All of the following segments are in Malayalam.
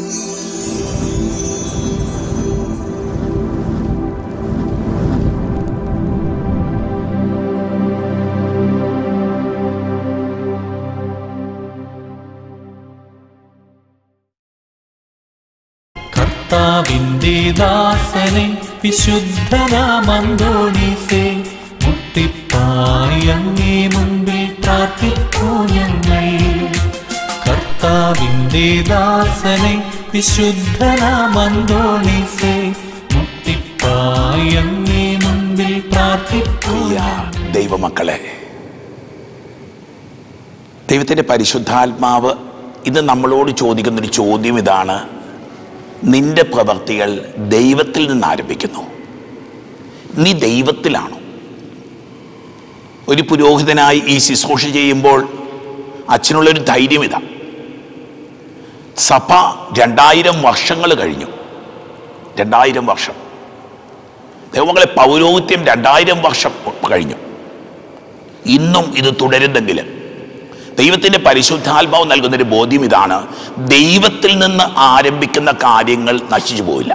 കർത്താവിന്റെ ദാസനെ വിശുദ്ധനാമന്തോണീസേ മുട്ടിപ്പായി അങ്ങേ മുമ്പിൽ പ്രാർത്ഥിക്കൂ ഞങ്ങൾ കർത്താവിന്റെ ദാസനെ വിശുദ്ധനാമന്തോണീസേ മുട്ടിപ്പായി അങ്ങേ മുമ്പിൽ പ്രാർത്ഥിക്കൂ പ്രിയ ദൈവമക്കളെ ദൈവത്തിൻ്റെ പരിശുദ്ധാത്മാവ് ഇത് നമ്മളോട് ചോദിക്കുന്നൊരു ചോദ്യം ഇതാണ് നിന്റെ പ്രവർത്തികൾ ദൈവത്തിൽ നിന്ന് ആരംഭിക്കുന്നു നീ ദൈവത്തിലാണോ ഒരു പുരോഹിതനായി ഈ ശുശ്രൂഷ ചെയ്യുമ്പോൾ അച്ഛനുള്ളൊരു ധൈര്യം ഇതാ സഭ രണ്ടായിരം വർഷങ്ങൾ കഴിഞ്ഞു രണ്ടായിരം വർഷം ദൈവങ്ങളെ പൗരോഹിത്യം രണ്ടായിരം വർഷം കഴിഞ്ഞു ഇന്നും ഇത് തുടരുന്നെങ്കിൽ ദൈവത്തിൻ്റെ പരിശുദ്ധാത്മാവ് നൽകുന്നൊരു ബോധ്യം ഇതാണ് ദൈവത്തിൽ നിന്ന് ആരംഭിക്കുന്ന കാര്യങ്ങൾ നശിച്ചു പോയില്ല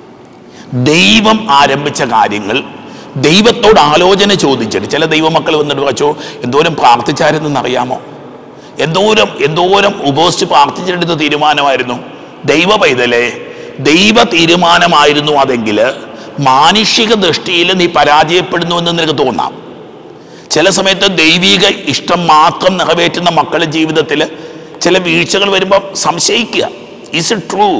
ദൈവം ആരംഭിച്ച കാര്യങ്ങൾ ദൈവത്തോട് ആലോചന ചോദിച്ചിട്ട് ചില ദൈവമക്കൾ വന്നിട്ട് വച്ചോ എന്തോരം പ്രാർത്ഥിച്ചായിരുന്നെന്ന് അറിയാമോ എന്തോരം എന്തോരം ഉപവസിച്ച് പ്രാർത്ഥിച്ചെടുത്ത തീരുമാനമായിരുന്നു ദൈവ പൈതലെ ദൈവ തീരുമാനമായിരുന്നു അതെങ്കിൽ മാനുഷിക ദൃഷ്ടിയിൽ നീ പരാജയപ്പെടുന്നു എന്ന് നിനക്ക് തോന്നാം ചില സമയത്ത് ദൈവിക ഇഷ്ടം മാത്രം നിറവേറ്റുന്ന മക്കളുടെ ജീവിതത്തിൽ ചില വീഴ്ചകൾ വരുമ്പോൾ സംശയിക്കുക ഈസ് ഇറ്റ് ട്രൂ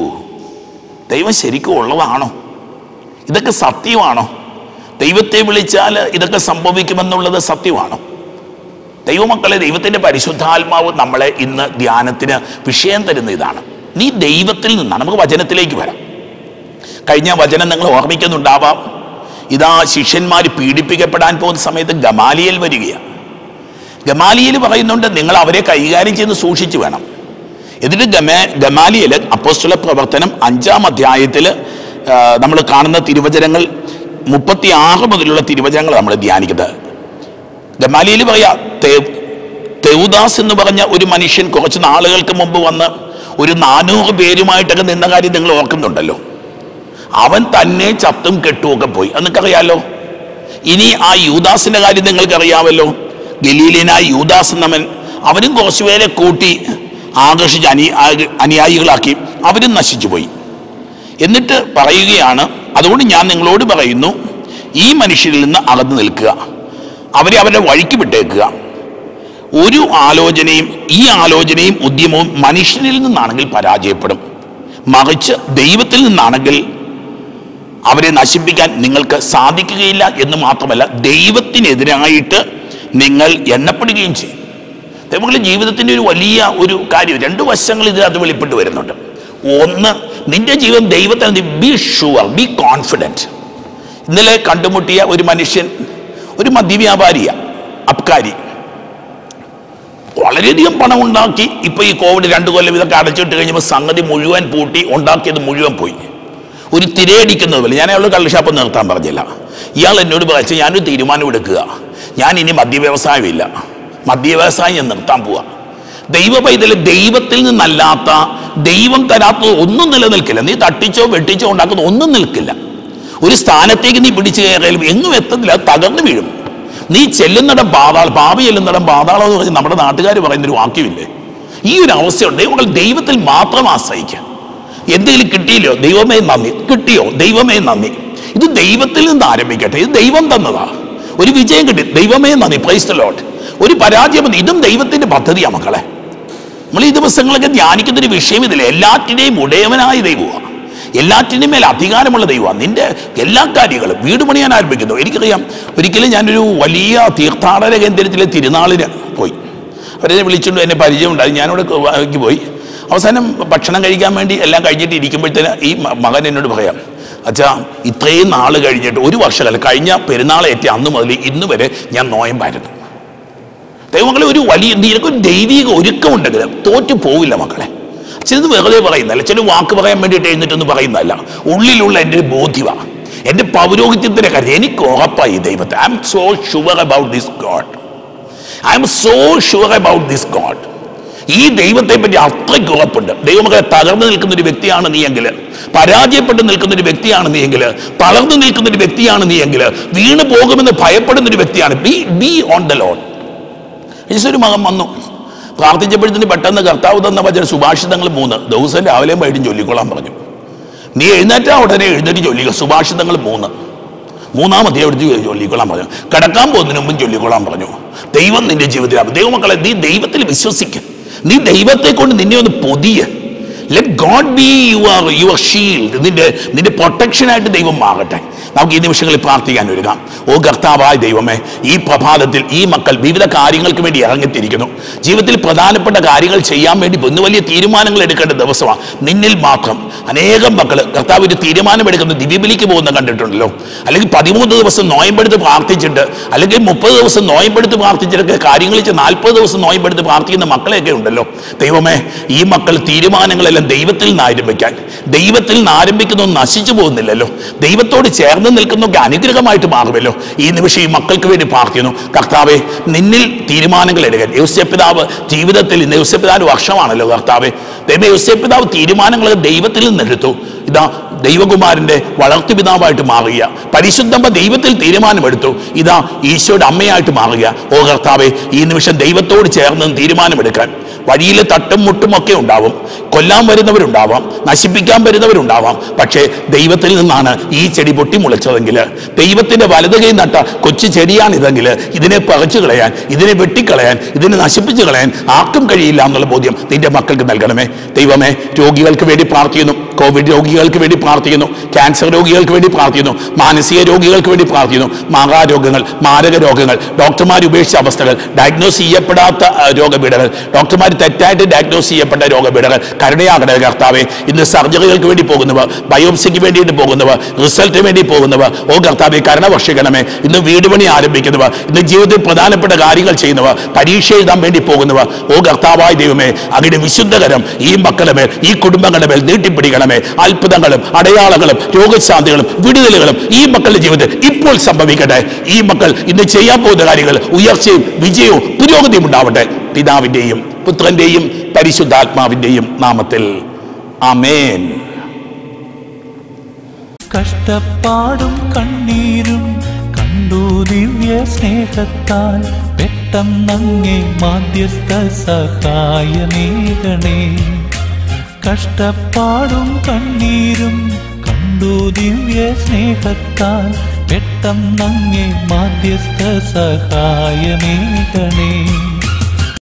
ദൈവം ശരിക്കും ഉള്ളതാണോ ഇതൊക്കെ സത്യമാണോ ദൈവത്തെ വിളിച്ചാൽ ഇതൊക്കെ സംഭവിക്കുമെന്നുള്ളത് സത്യമാണോ ദൈവമക്കളെ ദൈവത്തിൻ്റെ പരിശുദ്ധാത്മാവ് നമ്മളെ ഇന്ന് ധ്യാനത്തിന് വിഷയം തരുന്ന ഇതാണ് നീ ദൈവത്തിൽ നിന്നാണ് നമുക്ക് വചനത്തിലേക്ക് വരാം കഴിഞ്ഞ വചനം നിങ്ങൾ ഓർമ്മിക്കുന്നുണ്ടാവാം ഇതാ ശിഷ്യന്മാർ പീഡിപ്പിക്കപ്പെടാൻ പോകുന്ന സമയത്ത് ഗമാലിയൽ വരികയാണ് ഗമാലിയൽ പറയുന്നുണ്ട് നിങ്ങൾ അവരെ കൈകാര്യം ചെയ്ത് സൂക്ഷിച്ചു വേണം എന്നിട്ട് ഗമ ഗമാലിയൽ അപ്പോസ്തല പ്രവർത്തനം അഞ്ചാം അധ്യായത്തിൽ നമ്മൾ കാണുന്ന തിരുവചനങ്ങൾ മുപ്പത്തി ആറ് മുതലുള്ള തിരുവചനങ്ങൾ നമ്മൾ ധ്യാനിക്കുന്നത് ഗമാലിയൽ പറയാ തേ- തെവുദാസ് എന്ന് പറഞ്ഞ ഒരു മനുഷ്യൻ കുറച്ച് നാളുകൾക്ക് മുമ്പ് വന്ന് ഒരു നാനൂറ് പേരുമായിട്ടൊക്കെ നിന്ന കാര്യം നിങ്ങൾ ഓർക്കുന്നുണ്ടല്ലോ അവൻ തന്നെ ചത്തും കെട്ടുമൊക്കെ പോയി അത് നിങ്ങൾക്കറിയാലോ ഇനി ആ യൂദാസിന്റെ കാര്യം നിങ്ങൾക്കറിയാമല്ലോ ഗലീലിനായ യൂദാസ് എന്നവൻ അവനും കുറച്ചുപേരെ കൂട്ടി ആകർഷിച്ച് അനി ആ- അനുയായികളാക്കി അവരും നശിച്ചു പോയി എന്നിട്ട് പറയുകയാണ് അതുകൊണ്ട് ഞാൻ നിങ്ങളോട് പറയുന്നു ഈ മനുഷ്യരിൽ നിന്ന് അകന്നു നിൽക്കുക അവരെ അവരുടെ വഴിക്ക് വിട്ടേക്കുക ഒരു ആലോചനയും ഈ ആലോചനയും ഉദ്യമവും മനുഷ്യനിൽ നിന്നാണെങ്കിൽ പരാജയപ്പെടും മറിച്ച് ദൈവത്തിൽ നിന്നാണെങ്കിൽ അവരെ നശിപ്പിക്കാൻ നിങ്ങൾക്ക് സാധിക്കുകയില്ല എന്ന് മാത്രമല്ല ദൈവത്തിനെതിരായിട്ട് നിങ്ങൾ എണ്ണപ്പെടുകയും ചെയ്യും ദൈവങ്ങളുടെ ജീവിതത്തിൻ്റെ ഒരു വലിയ ഒരു കാര്യം രണ്ട് വശങ്ങൾ ഇതിനകത്ത് വെളിപ്പെട്ട് വരുന്നുണ്ട് ഒന്ന് നിന്റെ ജീവിതം ദൈവത്തെ ബി ഷുവർ ബി കോൺഫിഡൻറ്റ് ഇന്നലെ കണ്ടുമുട്ടിയ ഒരു മനുഷ്യൻ ഒരു മദ്യവ്യാപാരിയ അബ്കാരി വളരെയധികം പണം ഉണ്ടാക്കി ഇപ്പൊ ഈ കോവിഡ് രണ്ട് കൊല്ലം ഇതൊക്കെ അടച്ചിട്ട് കഴിഞ്ഞപ്പോൾ സംഗതി മുഴുവൻ പൂട്ടി ഉണ്ടാക്കിയത് മുഴുവൻ പോയി ഒരു തിരയടിക്കുന്നത് പോലെ ഞാൻ അയാളോട് കള്ളുഷാപ്പ് നിർത്താൻ പറഞ്ഞില്ല ഇയാൾ എന്നോട് പറച്ചു ഞാനൊരു തീരുമാനം എടുക്കുക ഞാൻ ഇനി മദ്യവ്യവസായമില്ല മദ്യവ്യവസായം ഞാൻ നിർത്താൻ പോവാ ദൈവ പൈതൽ ദൈവത്തിൽ നിന്നല്ലാത്ത ദൈവം തരാത്തത് ഒന്നും നിലനിൽക്കില്ല നീ തട്ടിച്ചോ വെട്ടിച്ചോ ഉണ്ടാക്കുന്ന ഒന്നും നിൽക്കില്ല ഒരു സ്ഥാനത്തേക്ക് നീ പിടിച്ചു കയറിയാലും എങ്ങും എത്തത്തില്ല അത് തകർന്നു വീഴും നീ ചെല്ലുന്നിടം പാതാൾ പാപി ചെല്ലുന്നിടം പാതാളം എന്ന് പറഞ്ഞ് നമ്മുടെ നാട്ടുകാർ പറയുന്നൊരു വാക്യമില്ലേ ഈ ഒരു അവസ്ഥയുണ്ട് ദൈവങ്ങൾ ദൈവത്തിൽ മാത്രം ആശ്രയിക്കുക എന്തെങ്കിലും കിട്ടിയില്ലോ ദൈവമേ നന്ദി കിട്ടിയോ ദൈവമേ നന്ദി ഇത് ദൈവത്തിൽ നിന്ന് ആരംഭിക്കട്ടെ ഇത് ദൈവം തന്നതാ ഒരു വിജയം കിട്ടി ദൈവമേ നന്ദി പ്രൈസ് ലോട്ട് ഒരു പരാജയം വന്നു. ഇതും ദൈവത്തിന്റെ പദ്ധതിയാ മക്കളെ നമ്മൾ ഈ ദിവസങ്ങളൊക്കെ ധ്യാനിക്കുന്ന ഒരു വിഷയം ഇതില്ല എല്ലാറ്റിനെയും ഉടയവനായ ദൈവമാണ് എല്ലാറ്റിനും മേൽ അധികാരമുള്ള ദൈവമാണ് നിന്റെ എല്ലാ കാര്യങ്ങളും വീട് പണിയാൻ ആരംഭിക്കുന്നു എനിക്കറിയാം ഒരിക്കലും ഞാനൊരു വലിയ തീർത്ഥാടന കേന്ദ്രത്തിലെ തിരുനാളിന് പോയി അവരെ വിളിച്ചുകൊണ്ട് എന്നെ പരിചയമുണ്ടായി ഞാനിവിടെ ക്ക് പോയി അവസാനം ഭക്ഷണം കഴിക്കാൻ വേണ്ടി എല്ലാം കഴിഞ്ഞിട്ട് ഇരിക്കുമ്പോഴത്തേന് ഈ മ- മകൻ എന്നോട് പറയാം അച്ഛാ ഇത്രയും നാൾ കഴിഞ്ഞിട്ട് ഒരു വർഷകാലം കഴിഞ്ഞ പെരുന്നാളേറ്റി അന്ന് മുതൽ ഇന്ന് വരെ ഞാൻ നോയമ്പായിരുന്നു ദൈവങ്ങളെ ഒരു വലിയ നിനക്ക് ഒരു ദൈവിക ഒരുക്കം ഉണ്ടെങ്കിൽ തോറ്റു പോവില്ല മക്കളെ ചിലത് വെറുതെ പറയുന്നതല്ല ചില വാക്ക് പറയാൻ വേണ്ടിയിട്ട് എഴുന്നിട്ടൊന്നും പറയുന്നതല്ല ഉള്ളിലുള്ള എൻ്റെ ഒരു ബോധ്യമാണ് എൻ്റെ പൗരോഹിത്യത്തിൻ്റെ കാര്യം എനിക്ക് ഉറപ്പായി ഈ ദൈവത്തെ I'm so sure about this god I'm so sure about this god ഈ ദൈവത്തെ പറ്റി അത്രയ്ക്ക് ഉറപ്പുണ്ട് ദൈവമകളെ തകർന്നു നിൽക്കുന്ന ഒരു വ്യക്തിയാണ് നീ എങ്കിൽ പരാജയപ്പെട്ട് നിൽക്കുന്ന ഒരു വ്യക്തിയാണ് നീ എങ്കിൽ തളർന്നു നിൽക്കുന്ന ഒരു വ്യക്തിയാണ് നീ എങ്കിൽ വീണ് പോകുമെന്ന് ഭയപ്പെടുന്ന ഒരു വ്യക്തിയാണ് B B on the lawn ഒരു മകൻ വന്നു പ്രാർത്ഥിച്ചപ്പോഴത്തേന് പെട്ടെന്ന് കർത്താവ് തന്ന വചന സുഭാഷിതങ്ങൾ മൂന്ന് ദിവസം രാവിലെയും വൈകിട്ടും ചൊല്ലിക്കൊള്ളാൻ പറഞ്ഞു നീ എഴുന്നേറ്റാ ഉടനെ എഴുന്നേറ്റ് ചൊല്ലിക്കുക സുഭാഷിതങ്ങൾ മൂന്ന് മൂന്നാമത്തെ എടുത്ത് ചൊല്ലിക്കൊള്ളാൻ പറഞ്ഞു കിടക്കാൻ പോകുന്നതിന് മുമ്പും ചൊല്ലിക്കൊള്ളാൻ പറഞ്ഞു ദൈവം നിന്റെ ജീവിതത്തിൽ ദൈവമക്കളെ നീ ദൈവത്തിൽ വിശ്വസിക്കുക നീ ദൈവത്തെ കൊണ്ട് നിന്നെ ഒന്ന് പൊതിയ let God be your your shield നിന്റെ നിന്റെ പ്രൊട്ടക്ഷനായിട്ട് ദൈവം മാറട്ടെ നമുക്ക് ഈ നിമിഷങ്ങളിൽ പ്രാർത്ഥിക്കാൻ ഒരുങ്ങാം ഓ കർത്താവായ ദൈവമേ ഈ പ്രഭാതത്തിൽ ഈ മക്കൾ വിവിധ കാര്യങ്ങൾക്ക് വേണ്ടി ഇറങ്ങിത്തിരിക്കുന്നു ജീവിതത്തിൽ പ്രധാനപ്പെട്ട കാര്യങ്ങൾ ചെയ്യാൻ വേണ്ടി ഇന്ന് വലിയ തീരുമാനങ്ങൾ എടുക്കേണ്ട ദിവസമാണ് നിന്നിൽ മാത്രം അനേകം മക്കൾ കർത്താവ് ഒരു തീരുമാനമെടുക്കുന്ന ദിവ്യബലിക്ക് പോകുന്ന കണ്ടിട്ടുണ്ടല്ലോ അല്ലെങ്കിൽ പതിമൂന്ന് ദിവസം നോയമ്പെടുത്ത് പ്രാർത്ഥിച്ചിട്ട് അല്ലെങ്കിൽ മുപ്പത് ദിവസം നോയമ്പെടുത്ത് പ്രാർത്ഥിച്ചിട്ടൊക്കെ കാര്യങ്ങൾ വെച്ച് നാൽപ്പത് ദിവസം നോയമ്പെടുത്ത് പ്രാർത്ഥിക്കുന്ന മക്കളെയൊക്കെ ഉണ്ടല്ലോ ദൈവമേ ഈ മക്കൾ തീരുമാനങ്ങളെല്ലാം ദൈവത്തിൽ നിന്ന് ആരംഭിക്കാൻ ദൈവത്തിൽ നിന്ന് ആരംഭിക്കുന്നൊന്നും നശിച്ചു പോകുന്നില്ലല്ലോ ദൈവത്തോട് ചേർന്ന് നിൽക്കുന്നൊക്കെ അനുഗ്രഹമായിട്ട് മാറുമല്ലോ ഈ നിമിഷം ഈ മക്കൾക്ക് വേണ്ടി പ്രാർത്ഥിക്കുന്നു കർത്താവെ നിന്നിൽ തീരുമാനങ്ങൾ എടുക്കാൻ യോസ്യപിതാവ് ജീവിതത്തിൽ ഇന്ന് യോസ്യപിതാവ് വർഷമാണല്ലോ കർത്താവെ ദൈവം യോസ്യപിതാവ് തീരുമാനങ്ങൾ ദൈവത്തിൽ നിന്നെടുത്തു ഇതാ ദൈവകുമാരന്റെ വളർത്തുപിതാവായിട്ട് മാറുക പരിശുദ്ധമ്മ ദൈവത്തിൽ തീരുമാനമെടുത്തു ഇതാ ഈശോയുടെ അമ്മയായിട്ട് മാറുക ഓ കർത്താവെ ഈ നിമിഷം ദൈവത്തോട് ചേർന്ന് തീരുമാനമെടുക്കാൻ വഴിയിൽ തട്ടും മുട്ടും ഒക്കെ ഉണ്ടാവും കൊല്ലാൻ വരുന്നവരുണ്ടാവാം നശിപ്പിക്കാൻ വരുന്നവരുണ്ടാവാം പക്ഷേ ദൈവത്തിൽ നിന്നാണ് ഈ ചെടി പൊട്ടി മുളച്ചതെങ്കിൽ ദൈവത്തിന്റെ വലത് കൈ നട്ട കൊച്ചു ചെടിയാണിതെങ്കിൽ ഇതിനെ പകച്ചു കളയാൻ ഇതിനെ വെട്ടിക്കളയാൻ ഇതിനെ നശിപ്പിച്ചു കളയാൻ ആർക്കും കഴിയില്ല എന്നുള്ള ബോധ്യം നിന്റെ മക്കൾക്ക് നൽകണമേ ദൈവമേ രോഗികൾക്ക് വേണ്ടി പ്രാർത്ഥിക്കുന്നു കോവിഡ് രോഗികൾക്ക് വേണ്ടി പ്രാർത്ഥിക്കുന്നു ക്യാൻസർ രോഗികൾക്ക് വേണ്ടി പ്രാർത്ഥിക്കുന്നു മാനസിക രോഗികൾക്ക് വേണ്ടി പ്രാർത്ഥിക്കുന്നു മാറാരോഗങ്ങൾ മാരക രോഗങ്ങൾ ഡോക്ടർമാർ ഉപേക്ഷിച്ച അവസ്ഥകൾ ഡയഗ്നോസ് ചെയ്യപ്പെടാത്ത ആ, രോഗപീഠകൾ ഡോക്ടർമാർ തെറ്റായിട്ട് ഡയഗ്നോസ് ചെയ്യപ്പെട്ട രോഗപീഠകൾ കരുണയാകണ കർത്താവെ ഇന്ന് സർജറികൾക്ക് വേണ്ടി പോകുന്നവർ ബയോപ്സിക്ക് വേണ്ടിയിട്ട് പോകുന്നവർ റിസൾട്ടിന് വേണ്ടി പോകുന്നവർ ഓ കർത്താവെ കരുണ വർഷിക്കണമേ ഇന്ന് വീട് പണി ആരംഭിക്കുന്നവർ ഇന്ന് ജീവിതത്തിൽ പ്രധാനപ്പെട്ട കാര്യങ്ങൾ ചെയ്യുന്നവർ പരീക്ഷ എഴുതാൻ വേണ്ടി പോകുന്നവർ ഓ കർത്താവായ ദൈവമേ അങ്ങയുടെ വിശുദ്ധകരം ഈ മക്കളുടെ മേൽ ഈ കുടുംബങ്ങളുടെ മേൽ നീട്ടിപ്പിടിക്കണമേ അത്ഭുതങ്ങളും അടയാളങ്ങളും രോഗശാന്തികളും വിടുതലുകളും ഈ മക്കളുടെ ജീവിതത്തിൽ ഇപ്പോൾ സംഭവിക്കട്ടെ ഈ മക്കൾ ഇന്ന് ചെയ്യാൻ പോകുന്ന കാര്യങ്ങൾ ഉയർച്ചയും വിജയവും പുരോഗതിയും ഉണ്ടാവട്ടെ പിതാവിന്റെയും പുത്രന്റെയും പരിശുദ്ധാത്മാവിന്റെയും നാമത്തിൽ ആമേൻ കഷ്ടപ്പാടും കണ്ണീരും കണ്ടു ദിവ്യ സ്നേഹത്താൽ പെട്ടെന്നങ്ങേ മാധ്യസ്ഥ സഹായമേകണേ കഷ്ടപ്പാടും കണ്ണീരും കണ്ടു ദിവ്യ സ്നേഹത്താൽ പെട്ടെന്നങ്ങേ മാധ്യസ്ഥ സഹായമേകണേ